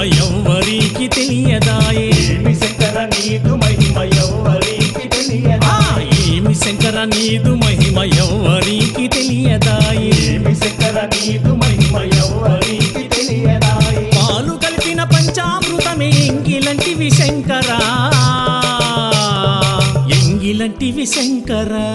ఎవ్వరికి తెలియదాయే ఏమి శంకర నీదు మహిమ ఎవ్వరికి తెలియదా ఆ, ఏమి శంకర నీదు మహిమ ఎవ్వరికి తెలియదాయే ఏమి శంకర నీదు మహిమ ఎవ్వరికి తెలియదాయి పాలు కలిపిన పంచామృతమే ఎంగిలంటివి శంకరా ఎంగిలంటివి శంకరా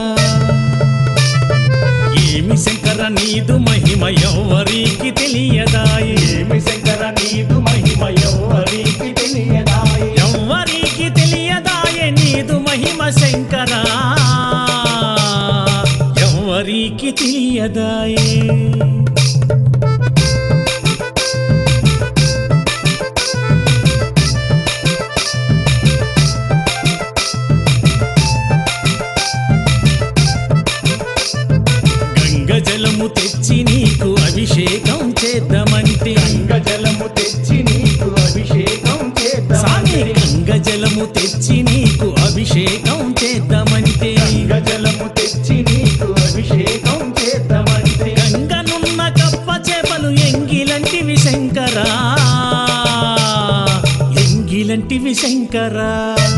ఏమి శంకర నీదు మహిమ ఎవ్వరికి తెలియదాయే ఏమి శంకర నీదు మహిమ ఎవ్వరికి తెలియదాయి ఎవ్వరికి తెలియదాయే నీదు మహిమ శంకరా ఎవ్వరికి తెలియదాయే గంగ జలము తెచ్చి నీకు అభిషేకం చేద్దామంటే గంగ జలము తెచ్చి నీకు అభిషేకం స్వామి చేద్దామంటే గంగ జలము తెచ్చి నీకు అభిషేకం చేద్దామంటే గంగ జలము తెచ్చి నీకు అభిషేకం చేద్దామంటే గంగనున్న కప్ప చేపలు ఎంగిలంటివి శంకరా ఎంగిలంటివి శంకరా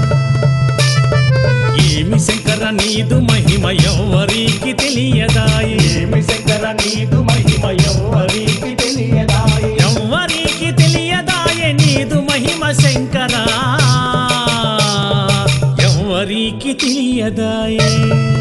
ఏమి శంకర నీదు మహిమ ఎవ్వరికి తెలియదాయే ఏమి శంకర నీదు మహిమ ఎవ్వరికి తెలియదాయి ఎవ్వరికి తెలియదాయే నీదు మహిమ శంకరా ఎవ్వరికి తెలియదాయే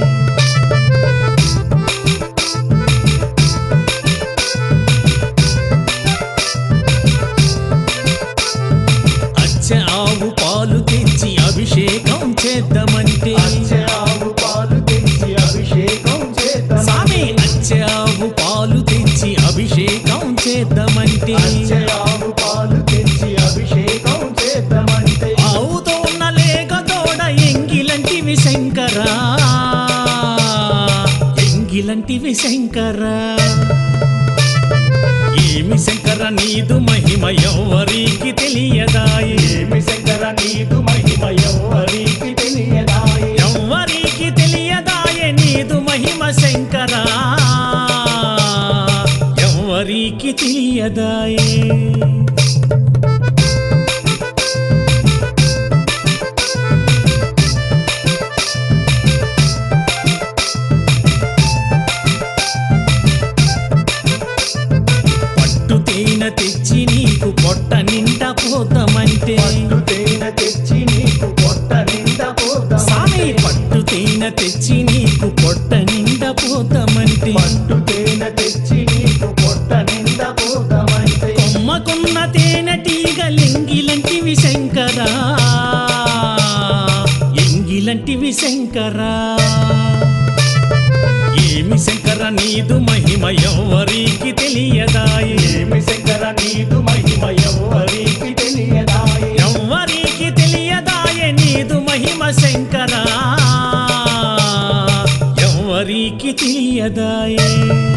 అచ్చ ఆవు పాలు తెచ్చి అభిషేకం చేద్దామంటే అచ్చే ఆవు పాలు తెచ్చి అభిషేకం స్వామి చేద్దామంటే అచ్చ ఆవు పాలు తెచ్చి అభిషేకం చేద్దామంటే అచ్చే ఆవు పాలు తెచ్చి అభిషేకం చేద్దామంటే ఆవుతో ఉన్న లేక తోడ ఎంగిలంటివి శంకరా ఎంగిలంటివి శంకరా ఏమి శంకర నీదు మహిమ ఎవ్వరికి తెలియదాయే ఏమి శంకర నీదు మహిమ ఎవ్వరికి తెలియదాయి ఎవ్వరికి తెలియదాయే నీదు మహిమ శంకరా ఎవ్వరికి తెలియదాయే పట్టు తేనె తెచ్చి నీకు పొట్ట నిండా పోతామంటే పట్టు తేనె తెచ్చి నీకు పొట్ట నిండా స్వామి పోద్దామంటే పట్టు తేనె తెచ్చి నీకు పొట్ట నిండా పోతామంటే పట్టు తేనె తెచ్చి నీకు పొట్ట నిండా పోద్దామంటే కొమ్మకున్న తేనె టీగలెంగిలంటివి శంకరా ఎంగిలంటివి శంకరా ఏమి శంకర నీదు మహిమ ఎవ్వరికి తెలియదాయే ఏమి శంకర నీదు మహిమ ఎవ్వరికి తెలియదాయి ఎవ్వరికి తెలియదాయే నీదు మహిమ శంకరా ఎవ్వరికి తెలియదాయే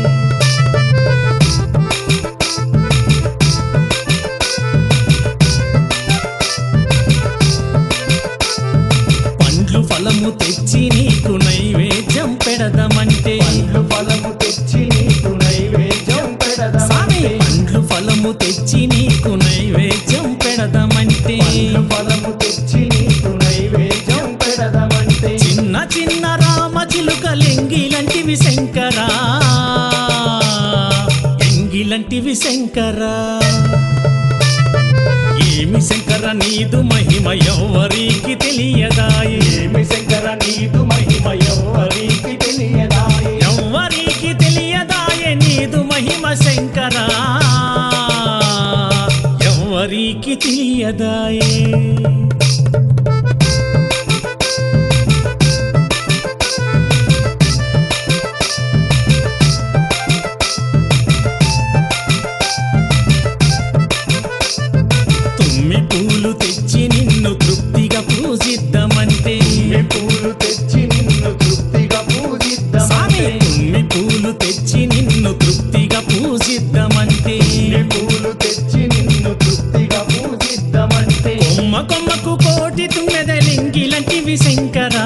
పండ్లు ఫలము తెచ్చి నీకు నైవేద్యం పెడదామంటే పండ్లు ఫలము తెచ్చి నీకు నైవేద్యం స్వామి పెడదామంటే పండ్లు ఫలము తెచ్చి నీకు నైవేద్యం పెడదామంటే పండ్లు ఫలము తెచ్చి నీకు నైవేద్యం పెడదామంటే చిన్న చిన్న రామ చిలుకలెంగిలంటివి శంకరా ఎంగిలంటివి శంకరా ఏమి శంకర నీదు మహిమ ఎవ్వరికి తెలియదాయే ఏమి శంకర నీదు మహిమ ఎవ్వరికి తెలియదాయి ఎవ్వరికి తెలియదాయే నీదు మహిమ శంకరా ఎవ్వరికి తెలియదాయే తుమ్మి పూలు తెచ్చి నిన్ను తృప్తిగా పూజిద్దామంటే ఈ పూలు తెచ్చి నిన్ను తృప్తిగా స్వామి పూజిద్దామంటే తుమ్మి పూలు తెచ్చి నిన్ను తృప్తిగా పూజిద్దామంటే ఈ పూలు తెచ్చి నిన్ను తృప్తిగా పూజిద్దామంటే కొమ్మ కొమ్మకు కోటి తుమ్మెదలింగిలంటివి శంకరా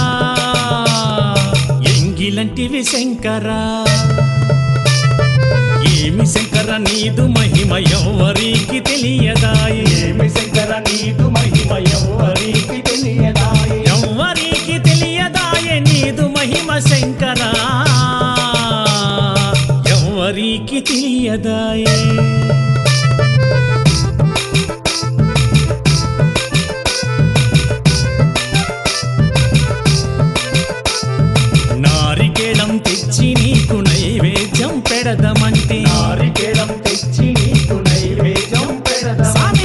ఎంగిలంటివి శంకరా ఏమి శంకర నీదు మహిమ ఎవ్వరికి తెలియదాయే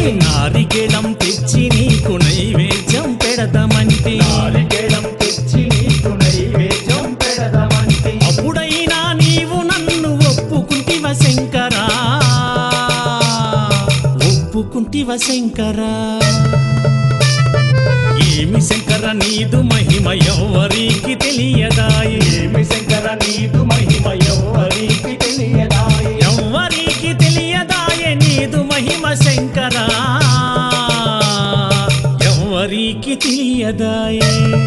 నారికేళం తెచ్చి నీకు నైవేద్యం పెడదామంటే నారికేళం తెచ్చి నీకు నైవేద్యం పెడదామంటే అప్పుడైనా నీవు నన్ను ఒప్పుకుంటివ శంకరా ఒప్పుకుంటివ శంకరా ఏమి శంకర నీదు మహిమ ఎవ్వరికి తెలియదాయి ఏమి శంకర నీదు మహిమ ఎవ్వరికి తెలియదాయి ఎవ్వరికి తెలియదాయే నీదు మహిమ శంకరా ఎవ్వరికి తెలియదాయే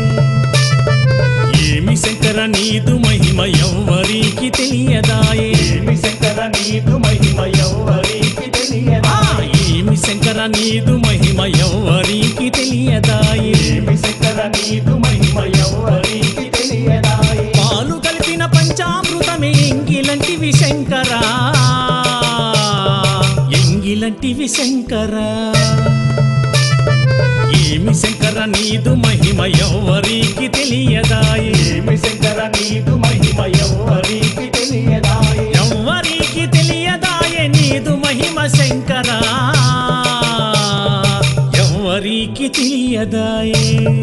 ఏమి శంకర నీదు మహిమ ఎవ్వరికి తెలియదాయే ఏమి శంకర నీదు మహిమ ఎవ్వరికి ఆ, తెలియదాయి ఏమి శంకర నీదు మహిమ ఎవ్వరికి తెలియదాయే ఏమి శంకర నీదు మహిమ ఎవ్వరికి తెలియదాయి పాలు కలిపిన పంచామృతమే ఎంగిలంటివి శంకరా ఎంగిలంటివి శంకరా ఏమి శంకర నీదు మహిమ ఎవ్వరికి తెలియదాయి ఏమి శంకర నీదు మహిమ ఎవ్వరికి తెలియదాయి ఎవ్వరికి తెలియదాయే నీదు మహిమ శంకరా ఎవ్వరికి తెలియదాయే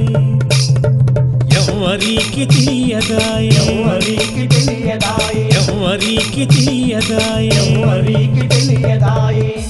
ఎవ్వరికి తెలియదాయే ఎవ్వరికి తెలియదాయి ఎవ్వరికి తెలియదాయే ఎవ్వరికి తెలియదాయి